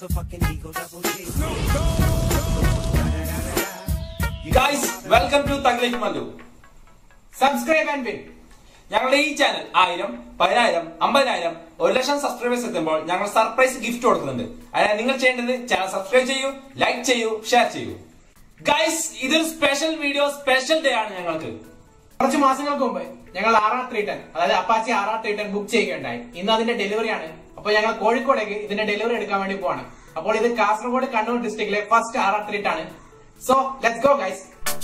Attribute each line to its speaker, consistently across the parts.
Speaker 1: motherfucking Eagle Double G.
Speaker 2: Guys welcome to തഗ്ലേക്ക് Mallu
Speaker 3: subscribe and win
Speaker 2: ഞങ്ങളുടെ ഈ channel ആയിരം പതിനായിരം അമ്പതിനായിരം ഒരു ലക്ഷം സബ്സ്ക്രൈബേഴ്സ് എത്തുമ്പോൾ ഞങ്ങൾ സർപ്രൈസ് ഗിഫ്റ്റ് കൊടുക്കുന്നുണ്ട് അതിനാൽ നിങ്ങൾ ചെയ്യേണ്ടത് ചാനൽ സബ്സ്ക്രൈബ് ചെയ്യൂ ലൈക്ക് ചെയ്യൂ ഷെയർ ചെയ്യൂ ഗൈസ് ഇതൊരു സ്പെഷ്യൽ വീഡിയോ സ്പെഷ്യൽ ഡേ ആണ് ഞങ്ങൾക്ക്
Speaker 3: കുറച്ച് മാസങ്ങൾക്ക് മുമ്പ് ഞങ്ങൾ ആർ ആർ ത്രീ ടെൻ അതായത് Apache R R three ten book ചെയ്യുകയുണ്ടായി ഇന്ന് അതിന്റെ ഡെലിവറി ആണ് അപ്പൊ ഞങ്ങൾ കോഴിക്കോടേക്ക് ഇതിന്റെ ഡെലിവറി എടുക്കാൻ വേണ്ടി പോവാണ് അപ്പോൾ ഇത് കാസർഗോഡ് കണ്ണൂർ ഡിസ്ട്രിക്റ്റിലെ ഫസ്റ്റ് ആർ ആർ ത്രീ ആണ് സോ ലെറ്റ്സ് ഗോ ഗൈസ്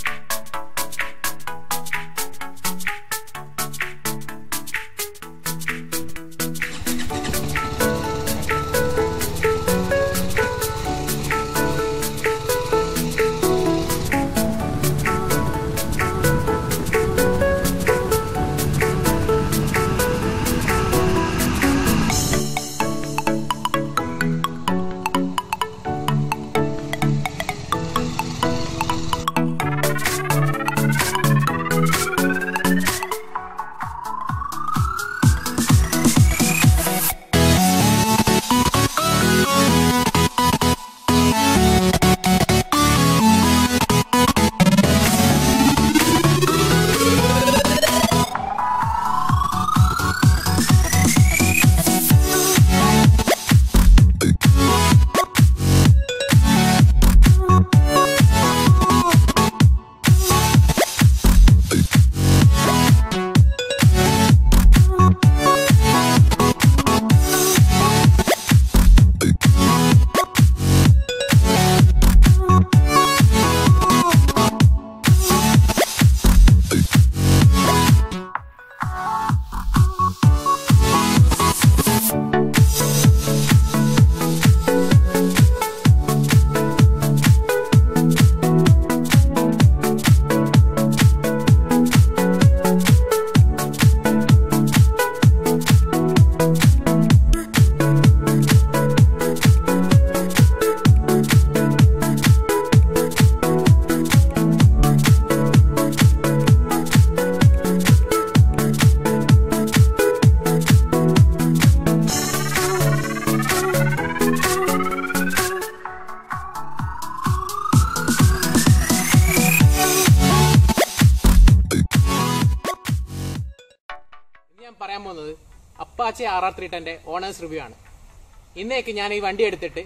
Speaker 3: ഇന്ന് ഞാൻ പറയാൻ പോകുന്നത് അപ്പാച്ചി ആർ ആർ ത്രീ ടെന്റെ ഓണേഴ്സ് റിവ്യൂ ആണ് ഇന്നേക്ക് ഞാൻ ഈ വണ്ടി എടുത്തിട്ട്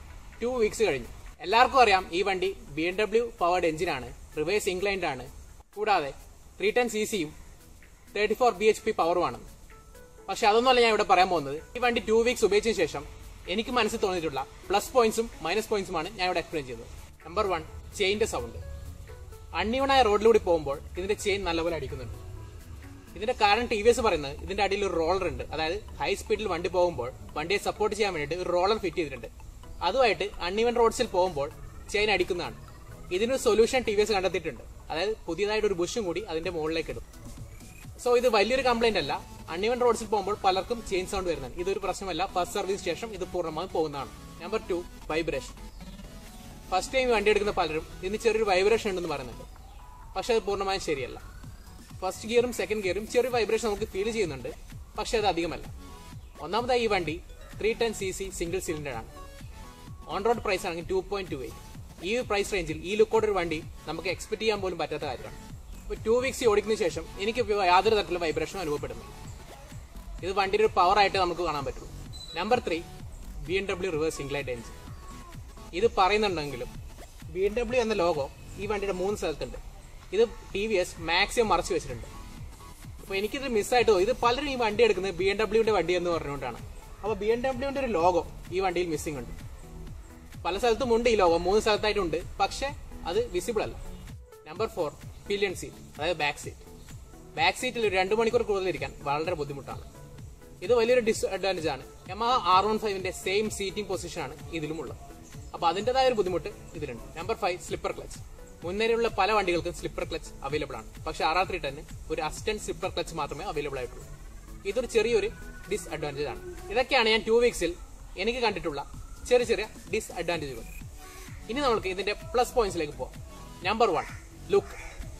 Speaker 3: ടു വീക്സ് കഴിഞ്ഞു എല്ലാവർക്കും അറിയാം ഈ വണ്ടി ബി എം ഡബ്ല്യു പവേർഡ് എഞ്ചിനാണ് റിവേഴ്സ് ഇംഗ്ലൈൻഡ് ആണ് കൂടാതെ ത്രീ ടെൻ സി സിയും thirty four B H P പവറുമാണ് പക്ഷെ അതൊന്നുമല്ല ഞാൻ ഇവിടെ പറയാൻ പോകുന്നത് ഈ വണ്ടി ടു വീക്സ് ഉപയോഗിച്ചതിന് ശേഷം എനിക്ക് മനസ്സിൽ തോന്നിയിട്ടുള്ള പ്ലസ് പോയിന്റ്സും മൈനസ് പോയിന്റ്സുമാണ് ഞാൻ ഇവിടെ എക്സ്പ്ലെയിൻ ചെയ്തത് നമ്പർ വൺ ചെയിന്റെ സൗണ്ട് അൺഈവണായ റോഡിലൂടെ പോകുമ്പോൾ ഇതിന്റെ ചെയിൻ നല്ലപോലെ അടിക്കുന്നുണ്ട് ഇതിന്റെ കാരണം ടി വി എസ് പറയുന്നത് ഇതിന്റെ അടിയിൽ ഒരു റോളർ ഉണ്ട് അതായത് ഹൈ സ്പീഡിൽ വണ്ടി പോകുമ്പോൾ വണ്ടിയെ സപ്പോർട്ട് ചെയ്യാൻ വേണ്ടിയിട്ട് ഒരു റോളർ ഫിറ്റ് ചെയ്തിട്ടുണ്ട് അതുമായിട്ട് അൺഈവൻ റോഡ്സിൽ പോകുമ്പോൾ ചെയിൻ അടിക്കുന്നതാണ് ഇതിനൊരു സൊല്യൂഷൻ ടി വി എസ് കണ്ടെത്തിയിട്ടുണ്ട് അതായത് പുതിയതായിട്ട് ഒരു ബുഷും കൂടി അതിന്റെ മുകളിലേക്ക് ഇടും സോ ഇത് വലിയൊരു കംപ്ലൈന്റ് അല്ല അൺഈവൻ റോഡ്സിൽ പോകുമ്പോൾ പലർക്കും ചെയിൻ സൗണ്ട് വരുന്നത് ഇതൊരു പ്രശ്നമല്ല ഫസ്റ്റ് സർവീസ് ശേഷം ഇത് പൂർണ്ണമായും പോകുന്നതാണ് number two vibration first time വണ്ടി എടുക്കുന്ന പലരും ഇതിന് ചെറിയൊരു വൈബ്രേഷൻ ഉണ്ടെന്ന് പറയുന്നുണ്ട് പക്ഷെ അത് പൂർണ്ണമായും ശരിയല്ല ഫസ്റ്റ് ഗിയറും സെക്കൻഡ് ഗിയറും ചെറിയ വൈബ്രേഷൻ നമുക്ക് ഫീൽ ചെയ്യുന്നുണ്ട് പക്ഷെ അത് അധികമല്ല ഒന്നാമതായി ഈ വണ്ടി three ten C C single cylinder ആണ് ഓൺ റോഡ് പ്രൈസ് ആണെങ്കിൽ ടു പോയിന്റ് ടു എയ്റ്റ് ഈ പ്രൈസ് റേഞ്ചിൽ ഈ ലുക്കോടെ ഒരു വണ്ടി നമുക്ക് എക്സ്പെക്ട് ചെയ്യാൻ പോലും പറ്റാത്ത കാര്യമാണ് ഇപ്പോൾ ടു വീക്സ് ഓടിക്കുന്ന ശേഷം എനിക്ക് ഇപ്പോൾ യാതൊരു തരത്തിലുള്ള വൈബ്രേഷനും അനുഭവപ്പെടുന്നു ഇത് വണ്ടിയുടെ ഒരു പവർ ആയിട്ട് നമുക്ക് കാണാൻ പറ്റുള്ളൂ number three B M W reverse inclined engine ഇത് പറയുന്നുണ്ടെങ്കിലും ബി എം ഡബ്ല്യു എന്ന ലോഗോ ഈ വണ്ടിയുടെ മൂന്ന് സ്ഥലത്തുണ്ട് ഇത് ടി വി എസ് മാക്സിമം മറച്ചു വെച്ചിട്ടുണ്ട് അപ്പോൾ എനിക്കിത് മിസ്സായിട്ട് തോന്നി ഇത് പലരും ഈ വണ്ടി എടുക്കുന്നത് ബി എം ഡബ്ല്യുവിന്റെ വണ്ടി എന്ന് പറഞ്ഞുകൊണ്ടാണ് അപ്പോൾ ബി എം ഡബ്ല്യുവിന്റെ ഒരു ലോഗോ ഈ വണ്ടിയിൽ മിസ്സിംഗ് ഉണ്ട് പല സ്ഥലത്തും ഉണ്ട് ഈ ലോഗോ മൂന്ന് സ്ഥലത്തായിട്ടുണ്ട് പക്ഷെ അത് വിസിബിൾ അല്ല നമ്പർ ഫോർ പില്യൺ സീറ്റ് അതായത് ബാക്ക് സീറ്റ് ബാക്ക് സീറ്റിൽ ഒരു രണ്ട് മണിക്കൂർ കൂടുതൽ ഇരിക്കാൻ വളരെ ബുദ്ധിമുട്ടാണ് ഇത് വലിയൊരു ഡിസ്അഡ്വാൻറ്റേജ് ആണ് യമഹ ആർ വൺ ഫൈവിന്റെ സെയിം സീറ്റിംഗ് പൊസിഷൻ ആണ് ഇതിലുമുള്ളത് അപ്പൊ അതിന്റേതായ ഒരു ബുദ്ധിമുട്ട് ഇതിലുണ്ട് നമ്പർ ഫൈവ് സ്ലിപ്പർ ക്ലച്ച് മുന്നേറിയുള്ള പല വണ്ടികൾക്കും സ്ലിപ്പർ ക്ലച്ച് അവൈലബിൾ ആണ് പക്ഷെ ആർ ആർ ത്രീ ടെന്ന് ഒരു അസിസ്റ്റന്റ് സ്ലിപ്പർ ക്ലച്ച് മാത്രമേ അവൈലബിൾ ആയിട്ടുള്ളൂ ഇതൊരു ചെറിയൊരു ഡിസ്അഡ്വാൻറ്റേജ് ആണ് ഇതൊക്കെയാണ് ഞാൻ ടു വീക്സിൽ എനിക്ക് കണ്ടിട്ടുള്ള ചെറിയ ചെറിയ ഡിസ്അഡ്വാൻറ്റേജുകൾ ഇനി നമുക്ക് ഇതിന്റെ പ്ലസ് പോയിന്റ്സിലേക്ക് പോവാം നമ്പർ വൺ ലുക്ക്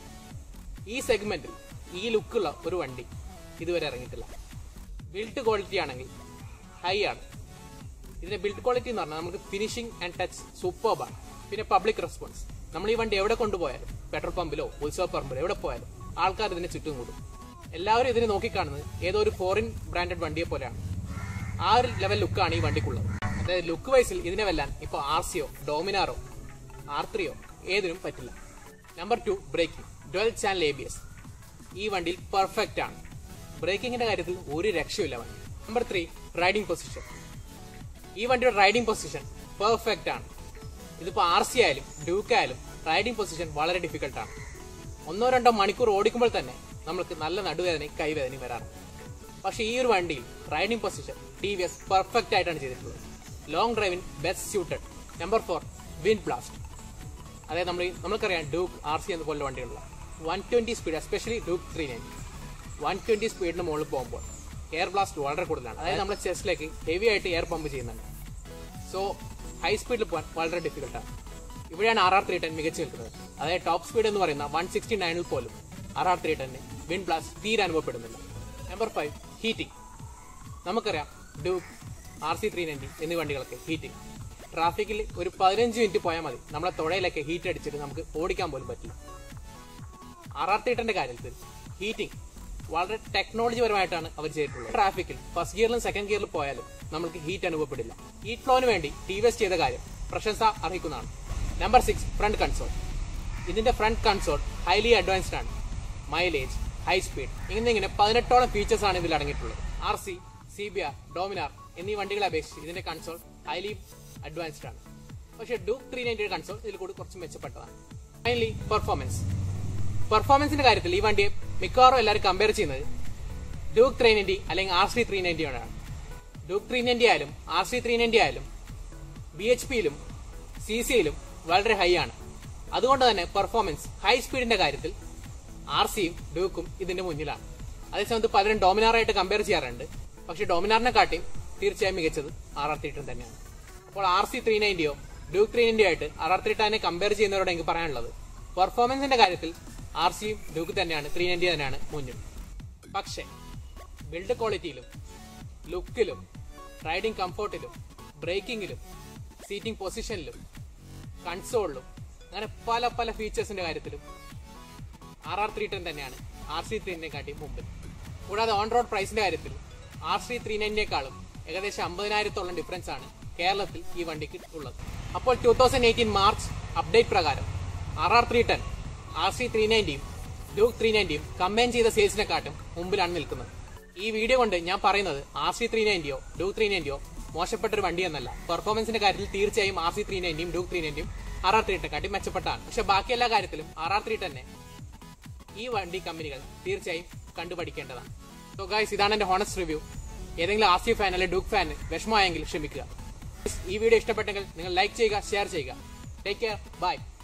Speaker 3: ഈ സെഗ്മെന്റിൽ ഈ ലുക്കുള്ള ഒരു വണ്ടി ഇതുവരെ ഇറങ്ങിയിട്ടില്ല ബിൽഡ് ക്വാളിറ്റി ആണെങ്കിൽ ഹൈ ആണ് ഇതിന്റെ ബിൽഡ് ക്വാളിറ്റി എന്ന് പറഞ്ഞാൽ നമുക്ക് ഫിനിഷിംഗ് ആൻഡ് ടച്ച് സൂപ്പർബാണ് പിന്നെ പബ്ലിക് റെസ്പോൺസ് നമ്മൾ ഈ വണ്ടി എവിടെ കൊണ്ടുപോയാലും പെട്രോൾ പമ്പിലോ ഉത്സവ പറമ്പിലോ എവിടെ പോയാലും ആൾക്കാർ ഇതിനെ ചുറ്റും കൂടും എല്ലാവരും ഇതിനെ നോക്കിക്കാണുന്നത് ഏതോ ഒരു ഫോറിൻ ബ്രാൻഡഡ് വണ്ടിയെ പോലെയാണ് ആ ഒരു ലെവൽ ലുക്കാണ് ഈ വണ്ടിക്കുള്ളത് അതായത് ലുക്ക് വൈസിൽ ഇതിനെ വെല്ലാൻ ഇപ്പോൾ ആർ സിയോ ഡോമിനാറോ ആർ ത്രീയോ ഏതിനും പറ്റില്ല number two braking dual channel A B S ഈ വണ്ടിയിൽ പെർഫെക്റ്റ് ആണ് ബ്രേക്കിങ്ങിന്റെ കാര്യത്തിൽ ഒരു രക്ഷയില്ല വണ്ടി നമ്പർ ത്രീ റൈഡിംഗ് പൊസിഷൻ ഈ വണ്ടിയുടെ റൈഡിംഗ് പൊസിഷൻ പെർഫെക്റ്റ് ആണ് ഇതിപ്പോൾ ആർ സി ആയാലും ഡ്യൂക്ക് ആയാലും റൈഡിംഗ് പൊസിഷൻ വളരെ ഡിഫിക്കൽട്ട് ആണ് ഒന്നോ രണ്ടോ മണിക്കൂർ ഓടിക്കുമ്പോൾ തന്നെ നമുക്ക് നല്ല നടുവേദനയും കൈവേദനയും വരാറുണ്ട് പക്ഷേ ഈ ഒരു വണ്ടിയിൽ riding position T V S perfect ആയിട്ടാണ് ചെയ്തിട്ടുള്ളത് ലോങ് ഡ്രൈവിന് best suited number four wind blast അതായത് നമ്മൾ നമുക്കറിയാം ഡ്യൂക്ക് ആർ സി എന്ന പോലുള്ള വണ്ടികളുള്ള one twenty speed especially Duke three ninety one twenty സ്പീഡിന് മുകളിൽ പോകുമ്പോൾ എയർ ബ്ലാസ്റ്റ് വളരെ കൂടുതലാണ് അതായത് നമ്മുടെ ചെസ്റ്റിലേക്ക് ഹെവി ആയിട്ട് എയർ പമ്പ് ചെയ്യുന്നുണ്ട് സോ ഹൈ സ്പീഡിൽ പോകാൻ വളരെ ഡിഫിക്കൽട്ടാണ് ഇവിടെയാണ് ആർ ആർ ത്രീ ടെൻ മികച്ചു നിൽക്കുന്നത് അതായത് ടോപ്പ് സ്പീഡ് എന്ന് പറയുന്ന വൺ സിക്സ്റ്റി നയനിൽ പോലും ആർ ആർ ത്രീ ടെന്നിന് വിൻ ബ്ലാസ്റ്റ് തീരെ അനുഭവപ്പെടുന്നില്ല നമ്പർ ഫൈവ് ഹീറ്റിംഗ് നമുക്കറിയാം Duke R C three ninety എന്നീ വണ്ടികളൊക്കെ ഹീറ്റിംഗ് ട്രാഫിക്കിൽ ഒരു പതിനഞ്ച് മിനിറ്റ് പോയാൽ മതി നമ്മളെ തൊടയിലൊക്കെ ഹീറ്റ് അടിച്ചിട്ട് നമുക്ക് ഓടിക്കാൻ പോലും പറ്റില്ല ആർ ആർ തീട്ടന്റെ കാര്യത്തിൽ ഹീറ്റിംഗ് വളരെ ടെക്നോളജി പരമായിട്ടാണ് അവർ ചെയ്തിട്ടുള്ളത് ട്രാഫിക്കിൽ ഫസ്റ്റ് ഗിയറിലും സെക്കൻഡ് ഗിയറിലും പോയാലും നമുക്ക് ഹീറ്റ് അനുഭവപ്പെടില്ല ഹീറ്റ് ഫ്ലോന് വേണ്ടി ടി വി എസ് ചെയ്ത കാര്യം പ്രശംസ അർഹിക്കുന്നതാണ് നമ്പർ സിക്സ് ഫ്രണ്ട് കൺസോൾ ഇതിന്റെ ഫ്രണ്ട് കൺസോൾ ഹൈലി അഡ്വാൻസ്ഡ് ആണ് മൈലേജ് ഹൈ സ്പീഡ് ഇങ്ങനെ പതിനെട്ടോളം ഫീച്ചേഴ്സ് ആണ് ഇതിൽ അടങ്ങിയിട്ടുള്ളത് R C C B R Dominar എന്നീ വണ്ടികളെ അപേക്ഷിച്ച് ഇതിന്റെ കൺസോൾ ഹൈലി അഡ്വാൻസ്ഡ് ആണ് പക്ഷേ ഡൂക്ക് ത്രീ നയൻറ്റിയുടെ കൺസോൾ ഇതിൽ കൂടി കുറച്ച് മെച്ചപ്പെട്ടതാണ് ഫൈനലി പെർഫോമൻസ് പെർഫോമൻസിന്റെ കാര്യത്തിൽ ഈ വണ്ടിയെ മിക്കവാറും എല്ലാവരും കമ്പയർ ചെയ്യുന്നത് ഡ്യൂക്ക് ത്രീ നയൻറ്റി അല്ലെങ്കിൽ ആർ സി ത്രീ നയൻറ്റിയോടാണ് ഡ്യൂക്ക് ത്രീ നയൻറ്റി ആയാലും ആർ സി ത്രീ നയൻറ്റി ആയാലും ബി എച്ച് പിയിലും സി സിയിലും വളരെ ഹൈ ആണ് അതുകൊണ്ട് തന്നെ പെർഫോമൻസ് ഹൈ സ്പീഡിന്റെ കാര്യത്തിൽ ആർ സിയും ഡ്യൂക്കും ഇതിന്റെ മുന്നിലാണ് അതേസമയത്ത് പലരും ഡോമിനാറായിട്ട് കമ്പയർ ചെയ്യാറുണ്ട് പക്ഷെ ഡോമിനാറിനെ കാട്ടിയും തീർച്ചയായും മികച്ചത് ആർ ആർ ത്രീ ടെൻ തന്നെയാണ് അപ്പോൾ ആർ സി ത്രീ നയൻറ്റിയോ ഡ്യൂക്ക് ത്രീ നയൻറ്റിയോ ആയിട്ട് ആർ ആർ ത്രീ ടെനെ കമ്പയർ ചെയ്യുന്നവരോട് എനിക്ക് പറയാനുള്ളത് പെർഫോമൻസിന്റെ കാര്യത്തിൽ ആർ സിയും ഡ്യൂക്ക് തന്നെയാണ് ത്രീ നയൻറ്റി തന്നെയാണ് മുന്നിൽ പക്ഷേ ബിൽഡ് ക്വാളിറ്റിയിലും ലുക്കിലും റൈഡിംഗ് കംഫോർട്ടിലും ബ്രേക്കിങ്ങിലും സീറ്റിംഗ് പൊസിഷനിലും കൺസോളിലും അങ്ങനെ പല പല ഫീച്ചേഴ്സിന്റെ കാര്യത്തിലും ആർ ആർ ത്രീ ടെൻ തന്നെയാണ് ആർ സി ത്രീനെ കാട്ടി മുമ്പിൽ കൂടാതെ ഓൺ റോഡ് പ്രൈസിന്റെ കാര്യത്തിൽ ആർ സി ത്രീ നയൻറ്റിനേക്കാളും ഏകദേശം അമ്പതിനായിരത്തോളം ഡിഫറൻസ് ആണ് കേരളത്തിൽ ഈ വണ്ടിക്ക് ഉള്ളത് അപ്പോൾ two thousand eighteen March update പ്രകാരം R R three ten R C three നയൻറ്റിയും ഡ്യൂക്ക് ത്രീ നയൻറ്റിയും കമ്പൈൻ ചെയ്ത സെയിൽസിനെക്കാട്ടും മുമ്പിലാണ് നിൽക്കുന്നത് ഈ വീഡിയോ കൊണ്ട് ഞാൻ പറയുന്നത് ആർ സി ത്രീ നയൻറ്റിയോ ഡ്യൂക്ക് ത്രീ നയൻറ്റിയോ മോശപ്പെട്ട ഒരു വണ്ടി എന്നല്ല പെർഫോമൻസിന്റെ കാര്യത്തിൽ തീർച്ചയായും ആർ സി ത്രീ നയൻറ്റിയും ഡ്യൂക്ക് ത്രീ നയൻറ്റിയും ആർ ആർ ത്രീ ടെൻ കാട്ടി മെച്ചപ്പെട്ടാണ് പക്ഷെ ബാക്കി എല്ലാ കാര്യത്തിലും ആർ ആർ ത്രീ ടെന്നെ ഈ വണ്ടി കമ്പനികൾ തീർച്ചയായും കണ്ടുപഠിക്കേണ്ടതാണ് സോ ഗൈസ് ഇതാണ് എന്റെ ഹോണസ്റ്റ് റിവ്യൂ ഏതെങ്കിലും ആർ സി ഫാൻ അല്ലെങ്കിൽ ഡൂക്ക് ഫാൻ വിഷമമായെങ്കിൽ ക്ഷമിക്കുക ഈ വീഡിയോ ഇഷ്ടപ്പെട്ടെങ്കിൽ നിങ്ങൾ ലൈക്ക് ചെയ്യുക ഷെയർ ചെയ്യുക ടേക്ക് കെയർ ബൈ